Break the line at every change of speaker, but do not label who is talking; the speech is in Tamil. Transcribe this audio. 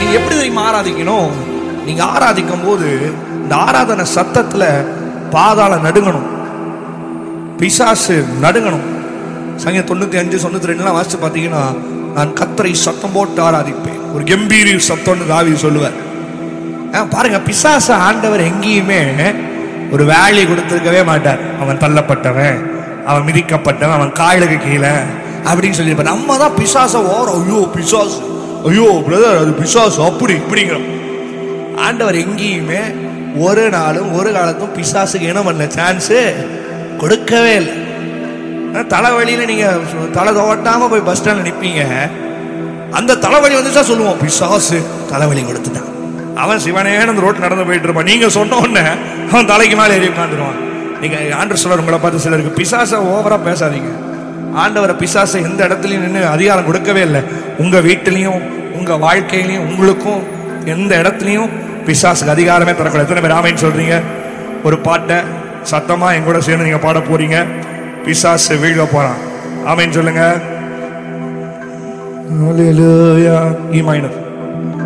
நீங்க எப்படி தெரியுமா ஆராதிக்கணும் நீங்க ஆராதிக்கும் போது இந்த ஆராதனை சத்தத்துல பாதாள நடுங்கணும் பிசாசு நடுங்கணும் சங்க தொண்ணூத்தி அஞ்சு தொண்ணூத்தி ரெண்டுலாம் வாசிச்சு பார்த்தீங்கன்னா நான் கத்தரை சத்தம் போட்டு ஆராதிப்பேன் ஒரு கம்பீரி சத்தம்னு தாவி சொல்லுவார் ஆ, பாருங்க பிசாச ஆண்டவர் எங்கேயுமே ஒரு வேலை கொடுத்திருக்கவே மாட்டார் அவன் தள்ளப்பட்டவன் அவன் மிதிக்கப்பட்டவன் அவன் காலுக்கு கீழே அப்படின்னு சொல்லியிருப்பார் நம்ம தான் பிசாச ஓரம் ஐயோ பிசாசு ஐயோ பிரதர் அது பிசாசு அப்படி இப்படிங்கிறோம் ஆண்டவர் எங்கேயுமே ஒரு நாளும் ஒரு காலத்தும் பிசாசுக்கு என்ன பண்ண சான்ஸு கொடுக்கவே இல்லை ஆனா, தலைவலியில நீங்க தலை தோட்டாம போய் பஸ் ஸ்டாண்ட்ல நிப்பீங்க அந்த தலைவலி வந்துச்சா சொல்லுவோம் பிசாசு தலைவலி கொடுத்துட்டான் அவன் சிவனேன்னு அந்த ரோட்ல நடந்து போயிட்டு இருப்பான் நீங்க சொன்ன உடனே அவன் தலைக்கு மேலே ஏறி உட்காந்துருவான் நீங்க ஆண்டர் சொல்ற உங்களை பார்த்து சிலருக்கு பிசாச ஓவரா பேசாதீங்க ஆண்டவரை பிசாச எந்த இடத்துலயும் நின்று அதிகாரம் கொடுக்கவே இல்லை உங்க வீட்டிலையும் உங்க வாழ்க்கையிலையும் உங்களுக்கும் எந்த இடத்துலையும் பிசாசுக்கு அதிகாரமே தரக்கூடாது எத்தனை பேர் ஆமைன்னு சொல்றீங்க ஒரு பாட்டை சத்தமா என் கூட சேர்ந்து நீங்க பாட போறீங்க பிசாசு வீழ்க போறான் ஆமைன்னு சொல்லுங்க Hallelujah. E minor.